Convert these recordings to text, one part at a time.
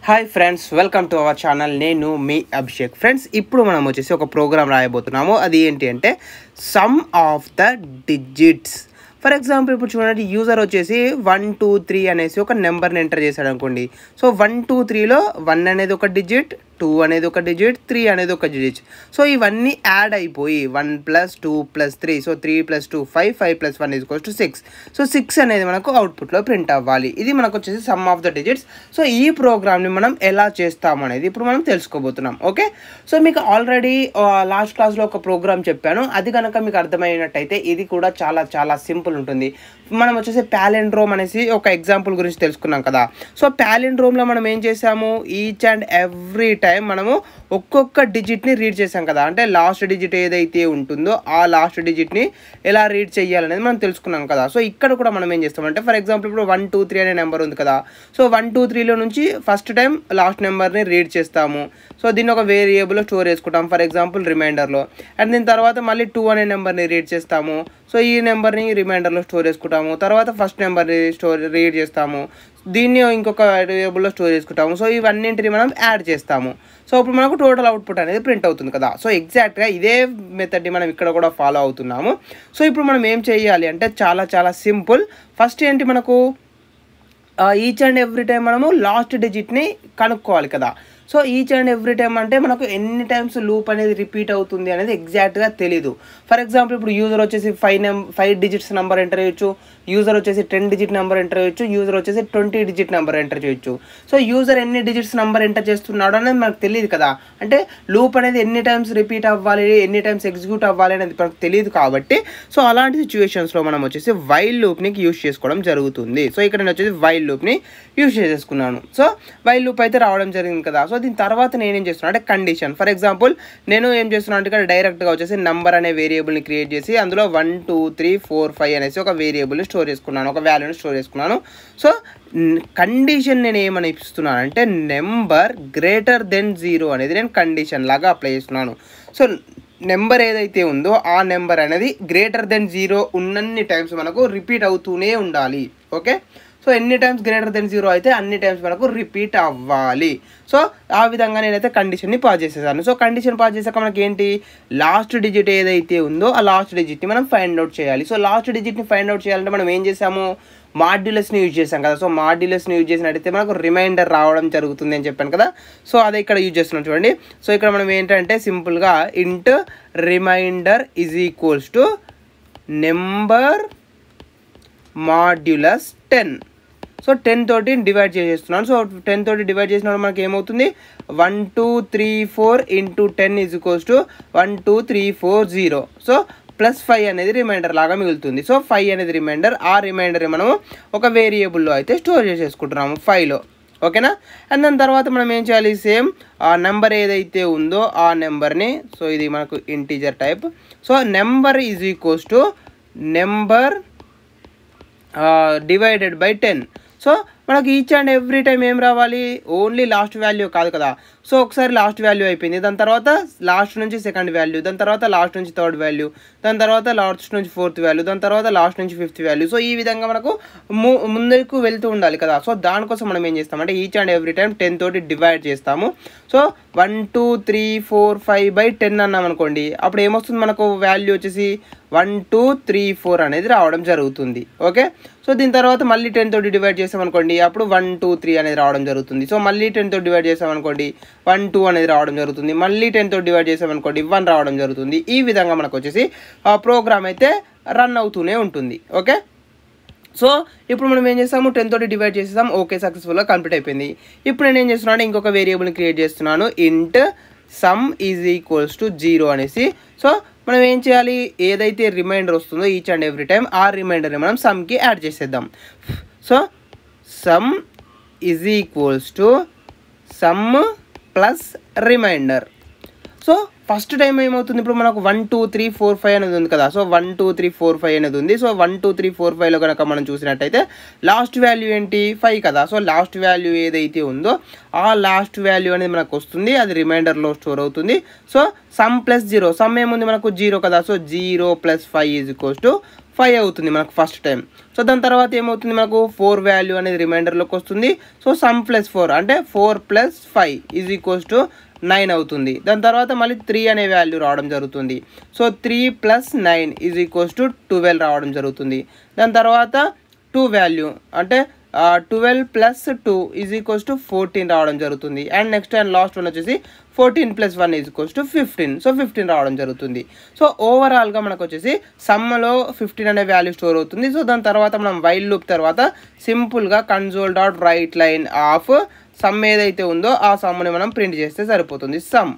hi friends welcome to our channel నేను మీ Abhishek friends ఇప్పుడు మనం వచ్చేసి ఒక ప్రోగ్రామ్ రాయబోతున్నాము అది ఏంటి అంటే sum of the digits for example ఇప్పుడు చూడండి యూజర్ వచ్చేసి వన్ టూ త్రీ అనేసి ఒక నెంబర్ని ఎంటర్ చేశాడు అనుకోండి సో వన్ టూ త్రీలో వన్ అనేది ఒక డిజిట్ టూ అనేది ఒక డిజిట్ త్రీ అనేది ఒక డిజిట్ సో ఇవన్నీ యాడ్ అయిపోయి one plus two plus three so three plus two five five plus one is to six so six అనేది మనకు అవుట్పుట్లో ప్రింట్ అవ్వాలి ఇది మనకు వచ్చేసి sum of the digits so ఈ ప్రోగ్రామ్ని మనం ఎలా చేస్తాం అనేది ఇప్పుడు మనం తెలుసుకోబోతున్నాం ఓకే సో మీకు ఆల్రెడీ లాస్ట్ క్లాస్లో ఒక ప్రోగ్రామ్ చెప్పాను అది కనుక మీకు అర్థమైనట్టయితే ఇది కూడా చాలా చాలా సింపుల్ ఉంటుంది మనం వచ్చేసి ప్యాలెండ్రోమ్ అనేసి ఒక ఎగ్జాంపుల్ గురించి తెలుసుకున్నాం కదా సో ప్యాలెండ్రోమ్లో మనం ఏం చేసాము ఈచ్ అండ్ ఎవ్రీ టైం మనము ఒక్కొక్క డిజిట్ని రీడ్ చేసాం కదా అంటే లాస్ట్ డిజిట్ ఏదైతే ఉంటుందో ఆ లాస్ట్ డిజిట్ని ఎలా రీడ్ చేయాలనేది మనం తెలుసుకున్నాం కదా సో ఇక్కడ కూడా మనం ఏం చేస్తామంటే ఫర్ ఎగ్జాంపుల్ ఇప్పుడు వన్ టూ త్రీ అనే నెంబర్ ఉంది కదా సో వన్ టూ త్రీలో నుంచి ఫస్ట్ టైం లాస్ట్ నెంబర్ని రీడ్ చేస్తాము సో దీన్ని ఒక వేరియబుల్లో స్టోర్ చేసుకుంటాం ఫర్ ఎగ్జాంపుల్ రిమైండర్లో అండ్ దీని తర్వాత మళ్ళీ టూ అనే నెంబర్ని రీడ్ చేస్తాము సో ఈ నెంబర్ని రిమైండర్లో స్టోర్ చేసుకుంటాము తర్వాత ఫస్ట్ నెంబర్ని స్టోర్ రీడ్ చేస్తాము దీన్ని ఇంకొక వేరియబుల్లో స్టోర్ చేసుకుంటాము సో ఇవన్నింటిని మనం యాడ్ చేస్తాము సో ఇప్పుడు మనకు టోటల్ అవుట్పుట్ అనేది ప్రింట్ అవుతుంది కదా సో ఎగ్జాక్ట్గా ఇదే మెథడ్ని మనం ఇక్కడ కూడా ఫాలో అవుతున్నాము సో ఇప్పుడు మనం ఏం చేయాలి అంటే చాలా చాలా సింపుల్ ఫస్ట్ ఏంటి మనకు ఈచ్ అండ్ ఎవ్రీ టైం మనము లాస్ట్ డిజిట్ని కనుక్కోవాలి కదా so each and every time అంటే మనకు ఎన్ని టైమ్స్ లూప్ అనేది రిపీట్ అవుతుంది అనేది ఎగ్జాక్ట్గా తెలీదు ఫర్ ఎగ్జాంపుల్ ఇప్పుడు యూజర్ వచ్చేసి ఫైవ్ నెం ఫైవ్ డిజిట్స్ నెంబర్ ఎంటర్ చేయొచ్చు యూజర్ వచ్చేసి టెన్ డిజిట్ నెంబర్ ఎంటర్ చేయొచ్చు యూజర్ వచ్చేసి ట్వంటీ డిజిట్ నెంబర్ ఎంటర్ చేయొచ్చు సో యూజర్ ఎన్ని డిజిట్స్ నెంబర్ ఎంటర్ చేస్తున్నాడు అనేది మనకు తెలియదు కదా అంటే లూప్ అనేది ఎన్ని టైమ్స్ రిపీట్ అవ్వాలి ఎన్ని టైమ్స్ ఎగ్జిక్యూట్ అవ్వాలి అనేది మనకు తెలియదు కాబట్టి సో అలాంటి సిచ్యువేషన్స్లో మనం వచ్చేసి వైల్ లూప్ని యూస్ చేసుకోవడం జరుగుతుంది సో ఇక్కడ నేను వచ్చేసి వైల్ లూప్ని యూస్ చేసుకున్నాను సో వైల్ లూప్ అయితే రావడం జరిగింది కదా సో దీని తర్వాత నేను ఏం చేస్తున్నాను అంటే కండిషన్ ఫర్ ఎగ్జాంపుల్ నేను ఏం చేస్తున్నాను అంటే ఇక్కడ డైరెక్ట్గా వచ్చేసి నంబర్ అనే వేరియబుల్ని క్రియేట్ చేసి అందులో one two three four five అనేసి ఒక వేరియబుల్ని స్టోర్ చేసుకున్నాను ఒక వాల్యూని స్టోర్ చేసుకున్నాను సో కండిషన్ నేను ఏమని ఇస్తున్నాను అంటే నెంబర్ గ్రేటర్ దెన్ జీరో అనేది నేను కండిషన్ లాగా అప్లై చేస్తున్నాను సో నెంబర్ ఏదైతే ఉందో ఆ నెంబర్ అనేది గ్రేటర్ దెన్ జీరో ఉన్నన్ని టైమ్స్ మనకు రిపీట్ అవుతూనే ఉండాలి ఓకే సో ఎన్ని టైమ్స్ గ్రేటర్ దెన్ జీరో అయితే అన్ని టైమ్స్ మనకు రిపీట్ అవ్వాలి సో ఆ విధంగా నేనైతే కండిషన్ని పాస్ చేసేసాను సో కండిషన్ పాస్ చేసాక మనకి ఏంటి లాస్ట్ డిజిట్ ఏదైతే ఉందో ఆ లాస్ట్ డిజిట్ని మనం ఫైండ్ అవుట్ చేయాలి సో లాస్ట్ డిజిట్ని ఫైండ్ అవుట్ చేయాలంటే మనం ఏం చేసాము మాడ్యులస్ని యూజ్ చేసాం కదా సో మాడ్యులస్ని యూజ్ చేసినట్టయితే మనకు రిమైండర్ రావడం జరుగుతుంది అని చెప్పాను కదా సో అదే ఇక్కడ యూజ్ చేస్తున్నాం చూడండి సో ఇక్కడ మనం ఏంటంటే సింపుల్గా int remainder is equals to number modulus ten so ten తోటి డివైడ్ చేసేస్తున్నాను సో టెన్ తోటి డివైడ్ చేసినప్పుడు మనకి ఏమవుతుంది one two three four into ten is equals to one two three four zero so plus five అనేది remainder లాగా మిగులుతుంది so five అనేది రిమైండర్ ఆ రిమైండర్ మనము ఒక వేరియబుల్లో అయితే స్టోర్ చేసేసుకుంటున్నాము ఫైవ్లో ఓకేనా అండ్ దాని తర్వాత మనం ఏం చేయాలి సేమ్ ఆ నెంబర్ ఏదైతే ఉందో ఆ నెంబర్ని సో ఇది మనకు integer type so number is equals to number divided by ten so మనకి ఈచ్ అండ్ ఎవ్రీ టైం ఏం రావాలి ఓన్లీ లాస్ట్ వాల్యూ కాదు కదా సో ఒకసారి లాస్ట్ వాల్యూ అయిపోయింది దాని తర్వాత లాస్ట్ నుంచి సెకండ్ వాల్యూ దాని తర్వాత లాస్ట్ నుంచి థర్డ్ వాల్యూ దాని తర్వాత లాస్ట్ నుంచి ఫోర్త్ వాల్యూ దాని తర్వాత లాస్ట్ నుంచి ఫిఫ్త్ వాల్యూ సో ఈ విధంగా మనకు ము ముందుకు వెళ్తూ ఉండాలి కదా సో దానికోసం మనం ఏం చేస్తామంటే each and every time ten తోటి డివైడ్ చేస్తాము so one two three four five by ten అన్నాం అనుకోండి అప్పుడు ఏమొస్తుంది మనకు వాల్యూ వచ్చేసి వన్ టూ త్రీ ఫోర్ అనేది రావడం జరుగుతుంది ఓకే సో దీని తర్వాత మళ్ళీ టెన్ తోటి డివైడ్ చేసామనుకోండి అప్పుడు వన్ టూ త్రీ అనేది రావడం జరుగుతుంది సో మళ్ళీ టెన్ తోటి డివైడ్ చేసామనుకోండి వన్ టూ అనేది రావడం జరుగుతుంది మళ్ళీ టెన్ తోటి డివైడ్ చేసామనుకోండి వన్ రావడం జరుగుతుంది ఈ విధంగా మనకు వచ్చేసి ఆ ప్రోగ్రామ్ అయితే రన్ అవుతూనే ఉంటుంది ఓకే సో ఇప్పుడు మనం ఏం చేస్తాము టెన్ తోటి డివైడ్ చేసేసాం ఓకే సక్సెస్ఫుల్గా కంప్లీట్ అయిపోయింది ఇప్పుడు నేను ఏం చేస్తున్నాను ఇంకొక వేరియబుల్ని క్రియేట్ చేస్తున్నాను int sum is equals to zero అనేసి సో మనం ఏం చేయాలి ఏదైతే రిమైండర్ వస్తుందో ఈచ్ అండ్ ఎవ్రీ టైం ఆ రిమైండర్ని మనం సమ్కి యాడ్ చేసేద్దాం so sum is equals to sum plus remainder so first time ఏమవుతుంది ఇప్పుడు మనకు one two three four five అనేది ఉంది కదా so one two three four five అనేది ఉంది so one two three four ఫైవ్లో కనుక మనం చూసినట్టయితే లాస్ట్ వాల్యూ ఏంటి ఫైవ్ కదా సో లాస్ట్ వాల్యూ ఏదైతే ఉందో ఆ లాస్ట్ వాల్యూ అనేది మనకు వస్తుంది అది రిమైండర్లో స్టోర్ అవుతుంది so sum plus zero sum ఏముంది మనకు జీరో కదా so zero plus five is equals to five అవుతుంది మనకు ఫస్ట్ టైం సో దాని తర్వాత ఏమవుతుంది మనకు ఫోర్ వాల్యూ అనేది రిమైండర్లోకి వస్తుంది సో సమ్ ప్లస్ ఫోర్ అంటే four plus five is equals to nine అవుతుంది దాని తర్వాత మళ్ళీ త్రీ అనే వాల్యూ రావడం జరుగుతుంది so three plus nine is equals to twelve రావడం జరుగుతుంది దాని తర్వాత టూ వాల్యూ అంటే twelve plus two is equals to fourteen రావడం జరుగుతుంది and next and last one వచ్చేసి fourteen plus one is equals to fifteen so fifteen రావడం జరుగుతుంది సో ఓవరాల్గా మనకు వచ్చేసి సమ్మలో ఫిఫ్టీన్ అనే వాల్యూ స్టోర్ అవుతుంది సో దాని తర్వాత మనం వైల్ లూప్ తర్వాత సింపుల్గా console dot write line of sum ఏదైతే ఉందో ఆ సమ్ని మనం ప్రింట్ చేస్తే సరిపోతుంది సమ్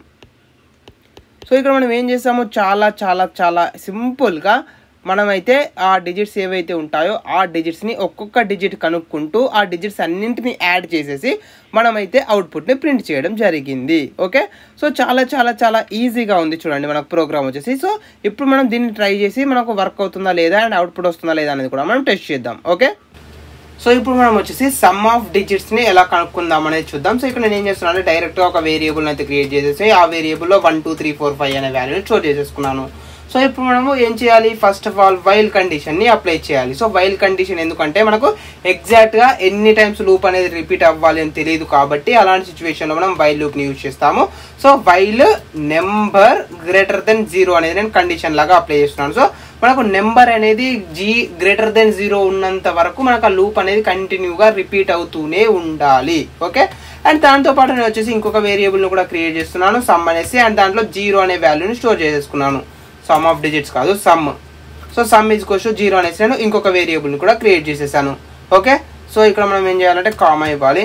సో ఇక్కడ మనం ఏం చేస్తాము చాలా చాలా చాలా సింపుల్గా మనమైతే ఆ డిజిట్స్ ఏవైతే ఉంటాయో ఆ డిజిట్స్ని ఒక్కొక్క డిజిట్ కనుక్కుంటూ ఆ డిజిట్స్ అన్నింటిని యాడ్ చేసేసి మనమైతే అవుట్పుట్ని ప్రింట్ చేయడం జరిగింది ఓకే సో చాలా చాలా చాలా ఈజీగా ఉంది చూడండి మనకు ప్రోగ్రామ్ వచ్చేసి సో ఇప్పుడు మనం దీన్ని ట్రై చేసి మనకు వర్క్ అవుతుందా లేదా అండ్ అవుట్పుట్ వస్తుందా లేదా అనేది కూడా మనం టెస్ట్ చేద్దాం ఓకే సో ఇప్పుడు మనం వచ్చేసి సమ్ ఆఫ్ డిజిట్స్ ని ఎలా కనుక్కుందాం అనేది చూద్దాం సో ఇక్కడ నేను ఏం చేస్తున్నాను డైరెక్ట్ గా ఒక వేరియబుల్ అయితే క్రియేట్ చేసేసి ఆ వేరియబుల్ లో one two three four five అనే వాల్యూని స్టోర్ చేసేసుకున్నాను సో ఇప్పుడు మనము ఏం చేయాలి first of all while condition ని అప్లై చేయాలి సో వైల్ కండిషన్ ఎందుకంటే మనకు ఎగ్జాక్ట్ గా ఎన్ని టైమ్స్ లూప్ అనేది రిపీట్ అవ్వాలి అని తెలియదు కాబట్టి అలాంటి సిచ్యువేషన్ లో మనం వైల్ లూప్ ని యూజ్ చేస్తాము so while number greater than zero అనేది నేను కండిషన్ లాగా అప్లై చేస్తున్నాను సో మనకు నెంబర్ అనేది జీ గ్రేటర్ దెన్ జీరో ఉన్నంత వరకు మనకు ఆ లూప్ అనేది కంటిన్యూగా రిపీట్ అవుతూనే ఉండాలి ఓకే అండ్ దాంతో పాటు నేను వచ్చేసి ఇంకొక వేరియబుల్ని కూడా క్రియేట్ చేస్తున్నాను సమ్ అనేసి అండ్ దాంట్లో జీరో అనే వాల్యూని స్టోర్ చేసేసుకున్నాను సమ్ ఆఫ్ డిజిట్స్ కాదు sum so sum is equals zero అనేసి నేను ఇంకొక వేరియబుల్ని కూడా క్రియేట్ చేసేసాను ఓకే సో ఇక్కడ మనం ఏం చేయాలంటే కామా ఇవ్వాలి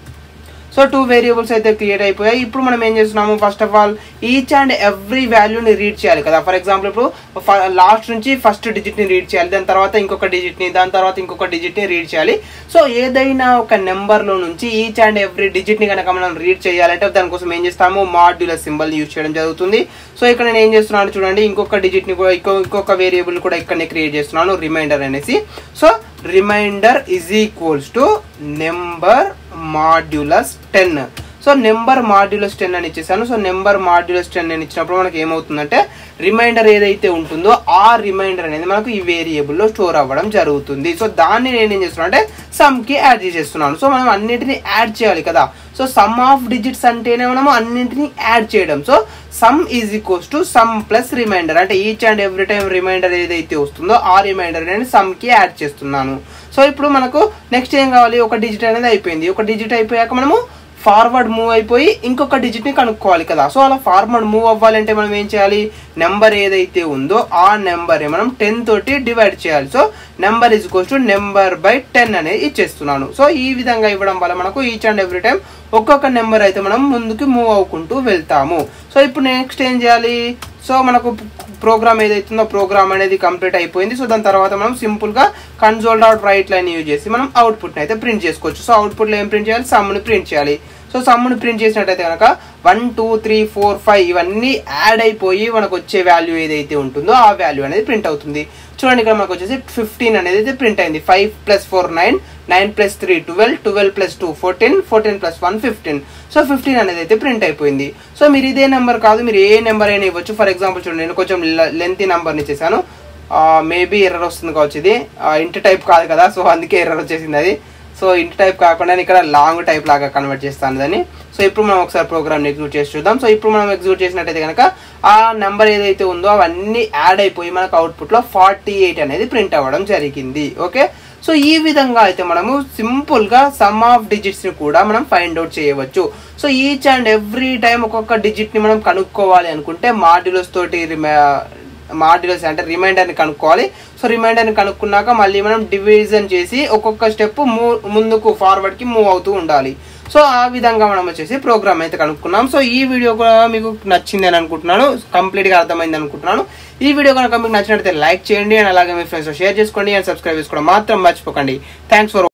సో టూ వేరియబుల్స్ అయితే క్రియేట్ అయిపోయాయి ఇప్పుడు మనం ఏం చేస్తున్నాము first of all each and every వాల్యూని రీడ్ చేయాలి కదా ఫర్ ఎగ్జాంపుల్ ఇప్పుడు లాస్ట్ నుంచి ఫస్ట్ డిజిట్ని రీడ్ చేయాలి దాని తర్వాత ఇంకొక డిజిట్ని దాని తర్వాత ఇంకొక డిజిట్ని రీడ్ చేయాలి సో ఏదైనా ఒక నెంబర్లో నుంచి ఈచ్ అండ్ ఎవ్రీ డిజిట్ని కనుక మనం రీడ్ చేయాలంటే దానికోసం ఏం చేస్తాము మాడ్యులర్ సింబల్ యూజ్ చేయడం జరుగుతుంది సో ఇక్కడ నేను ఏం చేస్తున్నాను చూడండి ఇంకొక డిజిట్ని కూడా ఇంకో ఇంకొక వేరియబుల్ కూడా ఇక్కడనే క్రియేట్ చేస్తున్నాను రిమైండర్ అనేసి so remainder is equals to number modulus ten so number modulus ten అని ఇచ్చేసాను సో నెంబర్ మాడ్యులస్ టెన్ అని ఇచ్చినప్పుడు మనకి ఏమవుతుందంటే రిమైండర్ ఏదైతే ఉంటుందో ఆ రిమైండర్ అనేది మనకు ఈ వేరియబుల్లో స్టోర్ అవ్వడం జరుగుతుంది సో దాన్ని నేను ఏం చేస్తున్నాను అంటే సమ్కి యాడ్ చేసేస్తున్నాను సో మనం అన్నిటిని యాడ్ చేయాలి కదా సో సమ్ ఆఫ్ డిజిట్స్ అంటేనే మనము అన్నింటిని యాడ్ చేయడం so sum is equals to sum plus remainder అంటే each and every time remainder ఏదైతే వస్తుందో ఆ రిమైండర్ నేను సమ్కి యాడ్ చేస్తున్నాను సో ఇప్పుడు మనకు నెక్స్ట్ ఏం కావాలి ఒక డిజిట్ అనేది అయిపోయింది ఒక డిజిట్ అయిపోయాక మనము ఫార్వర్డ్ మూవ్ అయిపోయి ఇంకొక డిజిట్ని కనుక్కోవాలి కదా సో అలా ఫార్వర్డ్ మూవ్ అవ్వాలంటే మనం ఏం చేయాలి నెంబర్ ఏదైతే ఉందో ఆ నెంబర్ మనం టెన్ తోటి డివైడ్ చేయాలి so number is equals to number by ten అనేది ఇచ్చేస్తున్నాను సో ఈ విధంగా ఇవ్వడం వల్ల మనకు ఈచ్ అండ్ ఎవ్రీ టైం ఒక్కొక్క నెంబర్ అయితే మనం ముందుకు మూవ్ అవ్వుకుంటూ వెళ్తాము సో ఇప్పుడు నెక్స్ట్ ఏం చేయాలి సో మనకు ప్రోగ్రామ్ ఏదైతుందో ప్రోగ్రామ్ అనేది కంప్లీట్ అయిపోయింది సో దాని తర్వాత మనం సింపుల్గా console dot write line use చేసి మనం అవుట్పుట్ని అయితే ప్రింట్ చేసుకోవచ్చు సో అవుట్పుట్లో ఏం ప్రింట్ చేయాలి సమ్ని ప్రింట్ చేయాలి సో సమ్ముని ప్రింట్ చేసినట్టయితే కనుక one two three four five ఇవన్నీ యాడ్ అయిపోయి మనకు వచ్చే వాల్యూ ఏదైతే ఉంటుందో ఆ వాల్యూ అనేది ప్రింట్ అవుతుంది చూడండి ఇక్కడ మనకు వచ్చేసి ఫిఫ్టీన్ అనేది అయితే ప్రింట్ అయింది five plus four nine nine plus three twelve twelve plus two fourteen fourteen plus one fifteen so fifteen అనేది అయితే ప్రింట్ అయిపోయింది సో మీరు ఇదే నెంబర్ కాదు మీరు ఏ నెంబర్ అయినా ఇవ్వచ్చు ఫర్ ఎగ్జాంపుల్ చూడండి నేను కొంచెం లెంతీ నెంబర్ని ఇచ్చేసాను మేబీ ఎర్రర్ వస్తుంది కావచ్చు ఇది ఇంటి టైప్ కాదు కదా సో అందుకే ఎర్రర్ వచ్చేసింది అది సో ఇంటి టైప్ కాకుండా నేను ఇక్కడ లాంగ్ టైప్ లాగా కన్వర్ట్ చేస్తాను దాన్ని సో ఇప్పుడు మనం ఒకసారి ప్రోగ్రామ్ ఎగ్జిక్యూట్ చేసి చూద్దాం సో ఇప్పుడు మనం ఎగ్జిక్యూట్ చేసినట్టయితే కనుక ఆ నెంబర్ ఏదైతే ఉందో అవన్నీ యాడ్ అయిపోయి మనకు అవుట్పుట్లో ఫార్టీ ఎయిట్ అనేది ప్రింట్ అవ్వడం జరిగింది ఓకే సో ఈ విధంగా అయితే మనము సింపుల్గా సమ్ ఆఫ్ డిజిట్స్ని కూడా మనం ఫైండ్ అవుట్ చేయవచ్చు so each and every time ఒక్కొక్క డిజిట్ని మనం కనుక్కోవాలి అనుకుంటే మాడ్యులస్ తోటి మాడ్యులస్ అంటే రిమైండర్ని కనుక్కోవాలి సో రిమైండర్ని కనుక్కున్నాక మళ్ళీ మనం డివిజన్ చేసి ఒక్కొక్క స్టెప్ మూవ్ ముందుకు ఫార్వర్డ్కి మూవ్ అవుతూ ఉండాలి సో ఆ విధంగా మనం వచ్చేసి ప్రోగ్రామ్ అయితే కనుక్కున్నాం సో ఈ వీడియో కూడా మీకు నచ్చింది అని అనుకుంటున్నాను కంప్లీట్గా అర్థమైంది అనుకుంటున్నాను ఈ వీడియో కనుక మీకు నచ్చినట్లయితే లైక్ చేయండి అండ్ అలాగే మీ ఫ్రెండ్స్ షేర్ చేసుకోండి అండ్ సబ్స్క్రైబ్ చేసుకోవడం మాత్రం మర్చిపోకండి థ్యాంక్స్ ఫర్